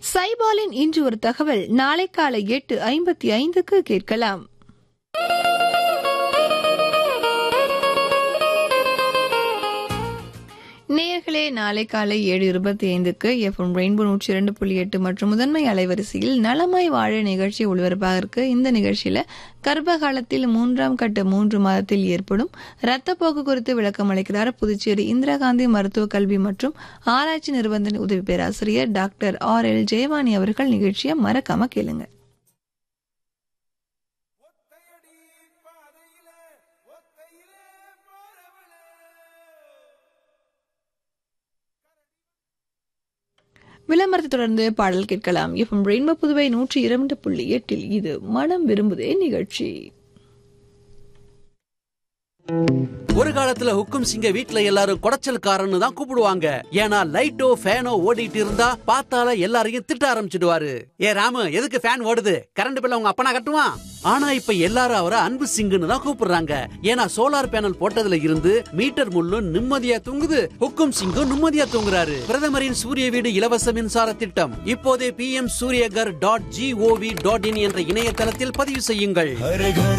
சைபாலின் இன்று ஒரு தகவல் நாளை காலை எட்டு ஐம்பத்தி ஐந்துக்கு கேட்கலாம் நேயர்களே நாளை காலை ஏழு இருபத்தி ஐந்துக்கு எஃப்எம் ரெயின்போ நூற்றி இரண்டு புள்ளி எட்டு மற்றும் முதன்மை அலைவரிசையில் நலமாய் வாழ நிகழ்ச்சி ஒளிபரப்பாக இருக்கு இந்த நிகழ்ச்சியில கர்ப்ப காலத்தில் மூன்றாம் கட்ட மூன்று மாதத்தில் ஏற்படும் ரத்தப்போக்கு குறித்து விளக்கம் அளிக்கிறார் புதுச்சேரி இந்திரா காந்தி மருத்துவ கல்வி மற்றும் ஆராய்ச்சி நிறுவனத்தின் உதவி பேராசிரியர் டாக்டர் ஆர் எல் ஜெயவாணி அவர்கள் நிகழ்ச்சியை மறக்காம கேளுங்க விளம்பரத்தை தொடர்ந்து பாடல் கேட்கலாம் எஃப்எம் ரெயின்போ புதுவை நூற்றி இரண்டு புள்ளி எட்டில் இது மனம் விரும்புதே நிகழ்ச்சி ஒரு காலத்துல ஹுக்கும் சிங்க வீட்ல எல்லாரும் குடைச்சல்காரன்னு தான் கூப்பிடுவாங்க ஏன்னா லைட்டோ ஃபேனோ ஓடிட்டு இருந்தா பார்த்தால எல்லாரையும் திட்ட ஆரம்பிச்சிடுவாரு ஏ ராமு எதுக்கு ஃபேன் ஓடுது கரண்ட் பில்ல உங்க அப்பனா கட்டுவான் ஆனா இப்ப எல்லாரும் அவரை அன்பு சிங்குன்னு தான் கூப்பிடுறாங்க ஏன்னா சோலார் பேனல் போட்டதுல இருந்து மீட்டர் முள்ளும் நிம்மதியா தூங்குது ஹுக்கும் சிங்கும் நிம்மதியா தூங்குறாரு பிரதமரின் சூரிய வீடு இலவச மின்சார திட்டம் இப்போதே P M Suryaghar dot gov dot in என்ற இணையதளத்தில் பதிவு செய்யுங்கள் हर घर